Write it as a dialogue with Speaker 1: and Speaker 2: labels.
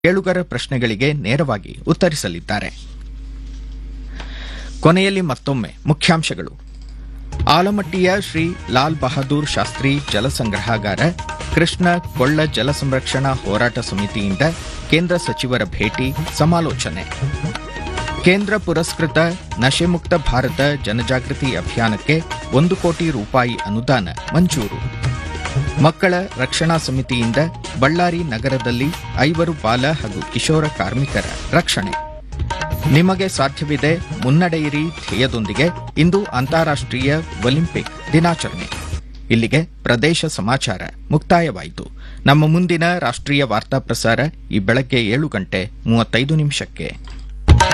Speaker 1: ಕೇಳುಗರ ಪ್ರಶ್ನೆಗಳಿಗೆ ನೇರವಾಗಿ ಉತ್ತರಿಸಲಿದ್ದಾರೆ ಕೊನೆಯಲ್ಲಿ ಮತ್ತೊಮ್ಮೆ ಮುಖ್ಯಾಂಶಗಳು ಆಲಮಟ್ಟಿಯ ಶ್ರೀ ಲಾಲ್ ಬಹದ್ದೂರ್ ಶಾಸ್ತ್ರಿ ಜಲಸಂಗ್ರಹಾಗಾರ ಕೃಷ್ಣ ಕೊಳ್ಳ ಜಲ ಸಂರಕ್ಷಣಾ ಹೋರಾಟ ಸಮಿತಿಯಿಂದ ಕೇಂದ್ರ ಸಚಿವರ ಭೇಟಿ ಸಮಾಲೋಚನೆ ಕೇಂದ್ರ ಪುರಸ್ಕೃತ ನಶೆಮುಕ್ತ ಭಾರತ ಜನಜಾಗೃತಿ ಅಭಿಯಾನಕ್ಕೆ ಒಂದು ಕೋಟಿ ರೂಪಾಯಿ ಅನುದಾನ ಮಂಜೂರು ಮಕ್ಕಳ ರಕ್ಷಣಾ ಸಮಿತಿಯಿಂದ ಬಳ್ಳಾರಿ ನಗರದಲ್ಲಿ ಐವರು ಬಾಲ ಹಾಗೂ ಕಿಶೋರ ಕಾರ್ಮಿಕರ ರಕ್ಷಣೆ ನಿಮಗೆ ಸಾಧ್ಯವಿದೆ ಮುನ್ನಡೆಯಿರಿ ಧ್ಯೇಯದೊಂದಿಗೆ ಇಂದು ಅಂತಾರಾಷ್ಟ್ರೀಯ ಒಲಿಂಪಿಕ್ ದಿನಾಚರಣೆ ಇಲ್ಲಿಗೆ ಪ್ರದೇಶ ಸಮಾಚಾರ ಮುಕ್ತಾಯವಾಯಿತು ನಮ್ಮ ಮುಂದಿನ ರಾಷ್ಟ್ರೀಯ ವಾರ್ತಾ ಪ್ರಸಾರ ಈ ಬೆಳಗ್ಗೆ ಏಳು ಗಂಟೆ ಮೂವತ್ತೈದು ನಿಮಿಷಕ್ಕೆ